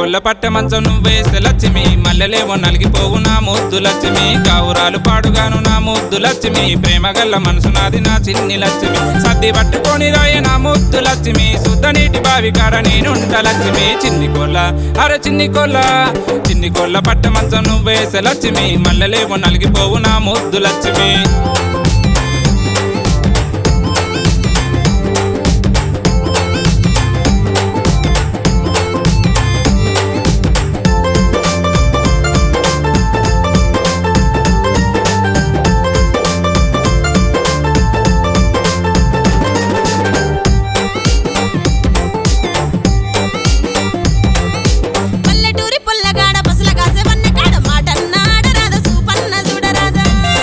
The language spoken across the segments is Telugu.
కొల్ల పట్టె మంచం నువ్వేసే లక్ష్మి మల్లెలేమో నలిగిపోవు నా ముద్దు లక్ష్మి కావురాలు పాడుగాను నా ముద్దు లక్ష్మి ప్రేమ గల్ల మనసు నాది నా చిన్ని లక్ష్మి సర్ది పట్టుకొని రాయ నా ముద్దు లక్ష్మి శుద్ధ నీటి బావి కాడ నేనుంట లక్ష్మి చిన్ని కొల్ల అరే చిన్ని కొల్ల చిన్ని కొల్ల పట్టె మంచం నువ్వేసే లక్ష్మి మల్లెలేమో నలిగిపోవు నా ముద్దు లక్ష్మి పల్లెటూరి పుల్లగాడ పసల కాసే వన్న కాడ మాటన్నాడరాద సూపన్న చూడరాదా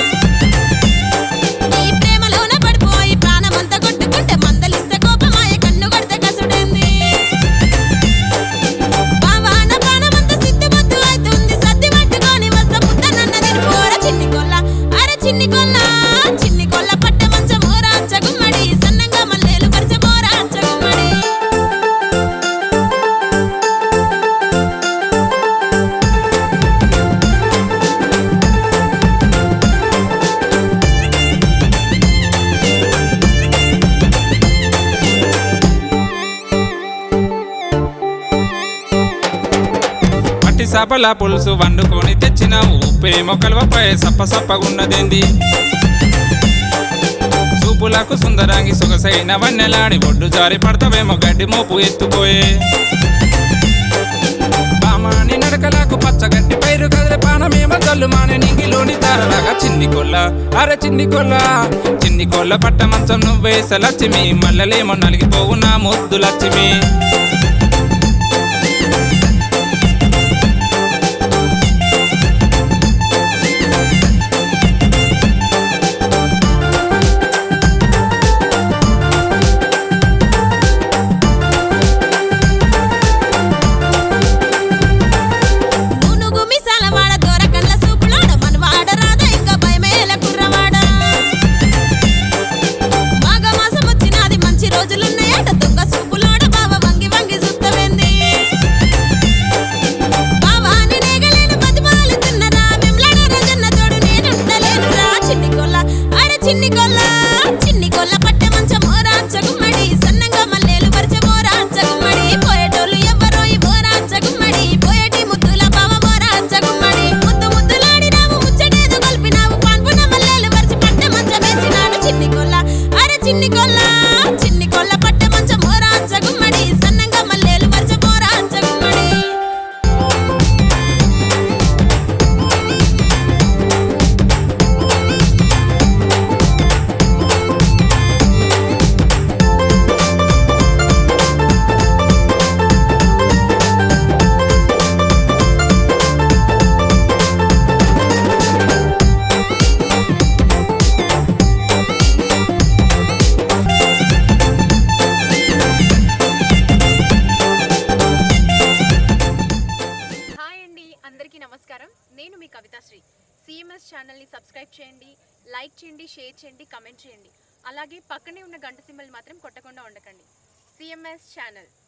ఈ ప్రేమలోన పడిపోయి ప్రాణమంతా కొట్టుకుంటే మందలిస్తే కోపమాయ కన్ను కొడితే కసుడేంది బావాన ప్రాణమంతా సిద్ధమొద్దు అవుతుంది సర్ది పట్టుకొని వస్త పుట్ట నన్న తిరిపోర చిన్ని కొల్ల అరే చిన్ని కొల్ల చిన్ని కొల్ల పట్ట మంచం మోరాంచ గుమ్మడి సన్నంగా మల్లెలు పరిచే మోరాంచ గుమ్మడి మట్టి సపల పులుసు వండుకొని తెచ్చినావు ఉప్పే మొక్కలపై సప్ప సప్పగున్నదేంది చూపులకు సుందరాంగి సొగసైన వన్నెలాడి ఒడ్డు జారి పడతావేమో గడ్డి మోపు ఎత్తుకోయే పామాని నడకలకు పచ్చగడ్డి పైరు కదిలే పానమేమో జల్లు మానే నింగిలోని తారలాగా చిన్ని కొల్ల అరే చిన్ని కొల్ల చిన్ని కొల్ల పట్ట మంచం నువ్వేస లక్ష్మి మల్లలేమో నలిగిపోవు నా ముద్దు లక్ష్మి నూనుగు మిసాల వాడ దొర కళ్ళ సూపులోడ మనవాడ రాద ఇంకా భయమేల కుర్రవాడ మాఘ మాసం వచ్చినది మంచి రోజులున్నాయట దొంగ సూపులోడ బావ వంగి వంగి సుత్తవేంది బావాని నేగలేను బతిమాలు తిన్నరా మిమ్లాడ రజన్న తోడు నేనుంటలేను రా చిన్ని కొల్ల అరే చిన్ని కొల్ల చిన్ని కొల్ల పట్టె మంచం మోరాంచ గుమ్మడి సన్నంగా మల్లెలు పరిచే మోరాంచ గుమ్మడి పోయేటోళ్ళు ఎవ్వరో ఈ మోరాంచ గుమ్మడి పోయేటి ముద్దుల బావ మోరాంచ గుమ్మడి ముద్దు ముద్దులాడినావు ముచ్చటేదో కలిపినావు పాన్పున మల్లెలు పరిచి పట్టె మంచం వేసినాడు చిన్ని కొల్ల అరే చిన్ని కొల్ల చిన్ని కొల్ల పట్టె మంచం మోరాంచ గుమ్మడి సన్నంగా మల్లెలు పరిచే మోరాంచ గుమ్మడి హాయ్ అండి అందరికీ నమస్కారం నేను మీ కవితాశ్రీ సిఎంఎస్ ఛానల్ని సబ్స్క్రైబ్ చేయండి లైక్ చేయండి షేర్ చేయండి కమెంట్ చేయండి అలాగే పక్కనే ఉన్న గంట సింబల్ మాత్రం కొట్టకుండా ఉండకండి సిఎంఎస్ ఛానల్